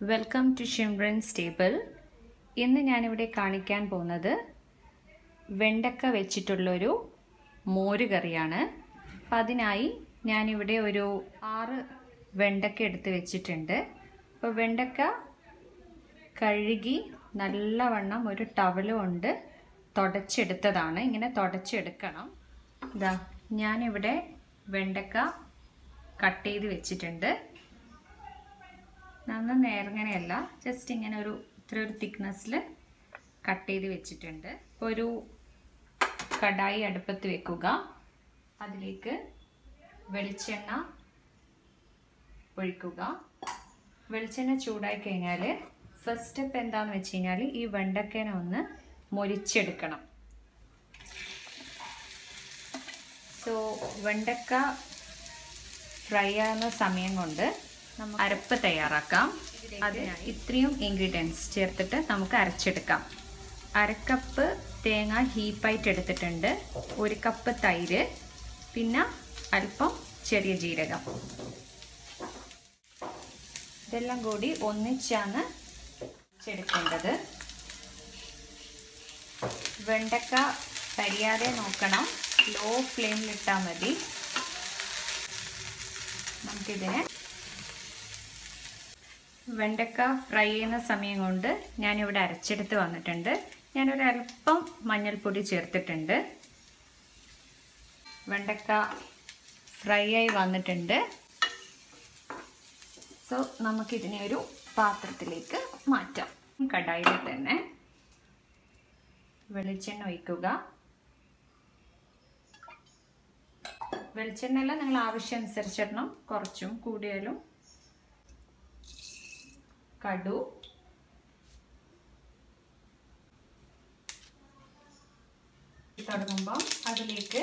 welcome to ഷിംറൻസ് table ഇന്ന് ഞാനിവിടെ കാണിക്കാൻ പോകുന്നത് വെണ്ടക്ക വെച്ചിട്ടുള്ളൊരു മോര് കറിയാണ് അപ്പം അതിനായി ഞാനിവിടെ ഒരു ആറ് വെണ്ടക്ക എടുത്ത് വെച്ചിട്ടുണ്ട് അപ്പോൾ വെണ്ടക്ക കഴുകി നല്ലവണ്ണം ഒരു ടവല് കൊണ്ട് തുടച്ചെടുത്തതാണ് ഇങ്ങനെ തുടച്ചെടുക്കണം ഇതാ ഞാനിവിടെ വെണ്ടക്ക കട്ട് ചെയ്ത് വെച്ചിട്ടുണ്ട് നന്ന നേർങ്ങനെയല്ല ജസ്റ്റ് ഇങ്ങനെ ഒരു ഇത്ര ഒരു തിക്നെസ്സിൽ കട്ട് ചെയ്ത് വെച്ചിട്ടുണ്ട് ഇപ്പോൾ ഒരു കടായി അടുപ്പത്ത് വെക്കുക അതിലേക്ക് വെളിച്ചെണ്ണ ഒഴിക്കുക വെളിച്ചെണ്ണ ചൂടായി കഴിഞ്ഞാൽ ഫസ്റ്റ് സ്റ്റെപ്പ് എന്താണെന്ന് വെച്ച് കഴിഞ്ഞാൽ ഈ വെണ്ടക്കേനെ ഒന്ന് മൊരിച്ചെടുക്കണം സോ വെണ്ടക്ക ഫ്രൈ ആകുന്ന സമയം കൊണ്ട് നമുക്ക് അരപ്പ് തയ്യാറാക്കാം അതിന് ഇത്രയും ഇൻഗ്രീഡിയൻസ് ചേർത്തിട്ട് നമുക്ക് അരച്ചെടുക്കാം അരക്കപ്പ് തേങ്ങ ഹീപ്പായിട്ട് എടുത്തിട്ടുണ്ട് ഒരു കപ്പ് തൈര് പിന്നെ അല്പം ചെറിയ ജീരകം ഇതെല്ലാം കൂടി ഒന്നിച്ചാണ് ചെടുക്കേണ്ടത് വെണ്ടക്ക കരിയാതെ നോക്കണം ലോ ഫ്ലെയിമിലിട്ടാൽ മതി നമുക്കിതിനെ വെണ്ടക്ക ഫ്രൈ ചെയ്യുന്ന സമയം കൊണ്ട് ഞാനിവിടെ അരച്ചെടുത്ത് വന്നിട്ടുണ്ട് ഞാനൊരു അല്പം മഞ്ഞൾപ്പൊടി ചേർത്തിട്ടുണ്ട് വെണ്ടക്ക ഫ്രൈ ആയി വന്നിട്ടുണ്ട് സോ നമുക്കിതിനെ ഒരു പാത്രത്തിലേക്ക് മാറ്റാം കടായിൽ തന്നെ വെളിച്ചെണ്ണ ഒഴിക്കുക വെളിച്ചെണ്ണയെല്ലാം നിങ്ങൾ ആവശ്യം അനുസരിച്ചിടണം കുറച്ചും കൂടിയാലും കടു തുടങ്ങുമ്പോൾ അതിലേക്ക്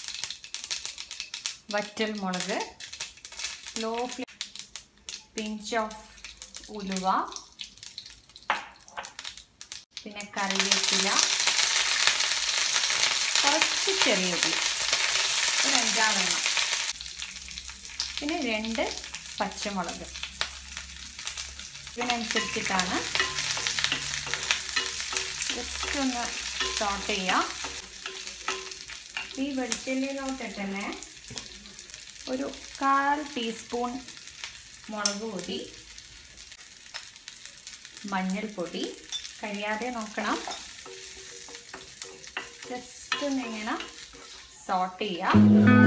വറ്റൽ മുളക് ലോ ഫ്ലെയിം പിഞ്ച് ഓഫ് ഉലുവ പിന്നെ കറിവേപ്പില കുറച്ച് ചെറിയ ഉള്ളി ഒരു അഞ്ചാറെണ്ണം പിന്നെ രണ്ട് പച്ചമുളക് ഇതിനനുസരിച്ചിട്ടാണ് ജസ്റ്റ് ഒന്ന് സോട്ട് ചെയ്യാം ഈ വെളിച്ചെണ്ണയിലോട്ട് തന്നെ ഒരു കാൽ ടീസ്പൂൺ മുളക് പൊടി മഞ്ഞൾപ്പൊടി കഴിയാതെ നോക്കണം ജസ്റ്റ് ഒന്നിങ്ങനെ സോട്ട് ചെയ്യാം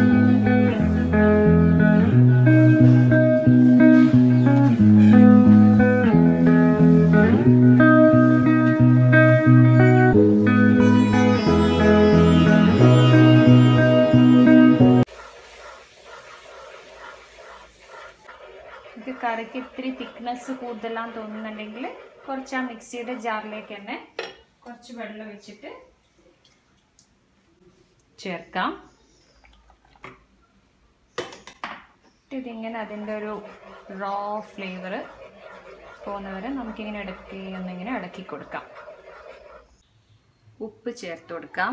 ഇത് കറിക്ക് ഇത്തിരി തിക്നെസ് കൂടുതലാന്ന് തോന്നുന്നുണ്ടെങ്കിൽ കുറച്ച് ആ മിക്സിയുടെ ജാറിലേക്ക് തന്നെ കുറച്ച് വെള്ളം ഒഴിച്ചിട്ട് ചേർക്കാം ഇതിങ്ങനെ അതിൻ്റെ ഒരു റോ ഫ്ലേവർ പോകുന്നവരെ നമുക്കിങ്ങനെ ഇടയ്ക്ക് ഒന്നിങ്ങനെ ഇടക്കി കൊടുക്കാം ഉപ്പ് ചേർത്ത് കൊടുക്കാം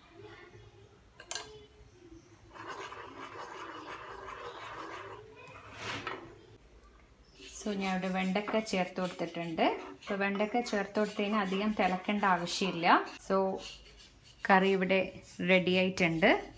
സോ ഞാൻ ഇവിടെ വെണ്ടക്ക ചേർത്ത് കൊടുത്തിട്ടുണ്ട് അപ്പോൾ വെണ്ടക്ക ചേർത്ത് കൊടുത്തതിന് അധികം തിളക്കേണ്ട ആവശ്യമില്ല സോ കറി ഇവിടെ റെഡി ആയിട്ടുണ്ട്